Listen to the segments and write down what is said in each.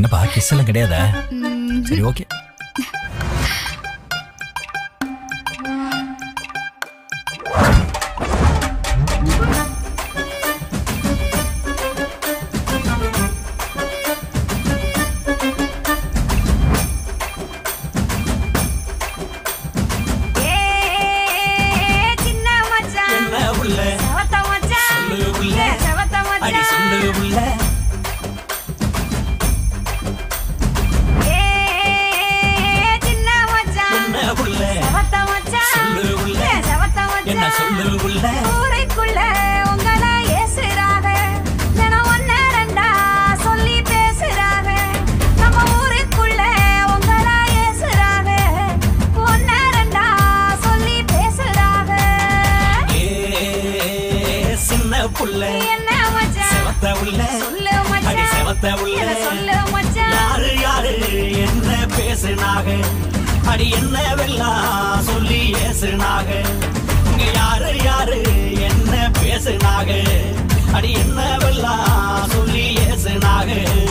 என்னப்பா கிஸ் எல்லாம் கிடையாதா சரி ஓகே ஏ சின்ன மச்சான் என்ன உள்ள செவத்த மச்சான் சொல்லு உள்ள. ஏ, செவத்த அடி மச்சான் சொல்லு உள்ள ஏ சின்ன மச்சான் என்ன உள்ள செவத்த மச்சான் சொல்லு உள்ள. ஏ, செவத்த என்ன மச்சான் சொல்லு உள்ள ஊரைக்குள்ள உங்களை ஏசுறாக தினம் ஒன்னு ரெண்டா சொல்லி பேசுறாக நம்ம ஊருக்குள்ள உங்களை ஏசுறாக ஒன்னு ரெண்டா சொல்லி பேசுறாக ஏ சின்ன புள்ள என்ன மச்சான் செவத்த உள்ள சொல்லு அடி மச்சான் செவத்த உள்ள என்ன சொல்லு மச்சான் யாரு யாரு என்ன பேசுனாக அடி என்ன வெல்லாம் சொல்லி ஏசுனாக இங்க யாரு யாரு என்ன பேசுனாக அடி என்ன வெல்லாம் சொல்லி ஏசுனாக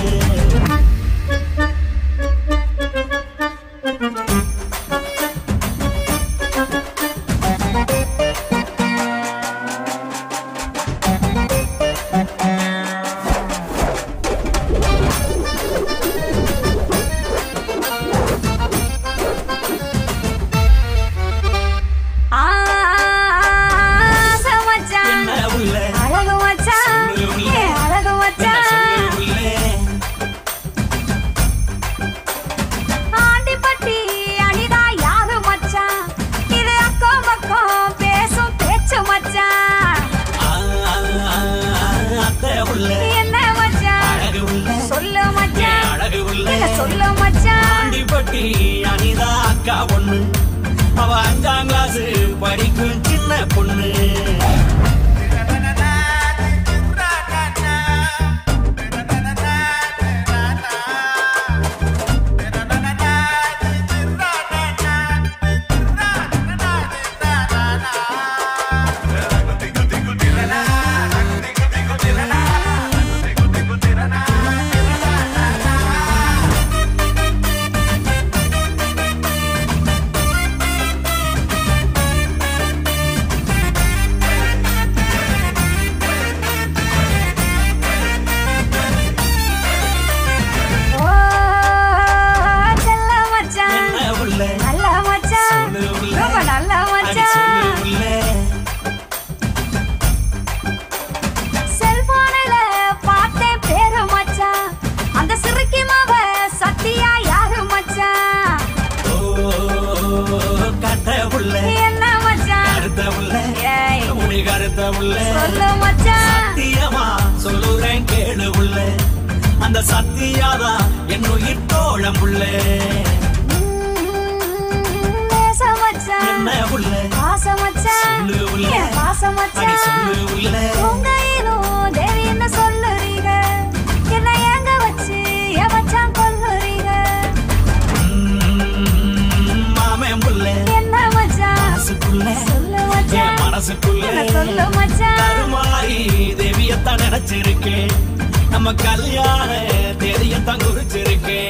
ஆசை மச்சான் என்ன உள்ள அழகு மச்சான் சொல்லு உள்ள. ஏ அழகு என்ன மச்சான் சொல்லு உள்ள ஆண்டிப்பட்டி அனிதா யாரு மச்சான் இது அக்கம் பக்கம் பேசும் பேச்சு மச்சான் ஆ, அத்தை உள்ள என்ன மச்சான் அழகு உள்ள சொல்லு ஏ மச்சான் அழகு உள்ள என்ன சொல்லு மச்சான் ஆண்டிப்பட்டி அனிதா அக்கா பொண்ணு அவ அஞ்சாம் கிளாஸ் படிக்கும் சின்ன பொண்ணு ஓ செல்ல மச்சான் என்ன உள்ள நல்ல மச்சான் சொல்லு உள்ள. ரொம்ப நல்ல அடி சொல்லு மச்சான் உள்ள செல்போனில பார்த்தேன் பேரு மச்சான் அந்த சிறுக்கி மாவ சத்தியா யாரு மச்சான் ஓ கட்ட உள்ள என்ன மச்சான் கருத்த உள்ள ஏய் உனி கருத்த உள்ள சொல்லு மச்சான் சத்தியமா சொல்லுறேன் கேளு உள்ள அந்த சத்தியாதா என் உயிர் தோழம் உள்ள நேச மச்சான் என்ன உள்ள பாச மச்சான் சொல்லு உள்ள. ஏன் பாச அடி மச்சான் சொல்லு உள்ள உங்க இனம் தேவின்னு சொல்லுறீங்க என்ன ஏங்க வச்சு என் மச்சான் கொல்லுறீங்க ம், மாமன் புள்ள என்ன மச்சான் மனசுக்குள்ள சொல்லு என் மச்சான் மனசுக்குள்ள என்ன சொல்லு மச்சான் கருமாரி தேவியத்தான் நினைச்சிருக்கேன் நம்ம கல்யாண தேதியத்தான் குறிச்சிருக்கேன்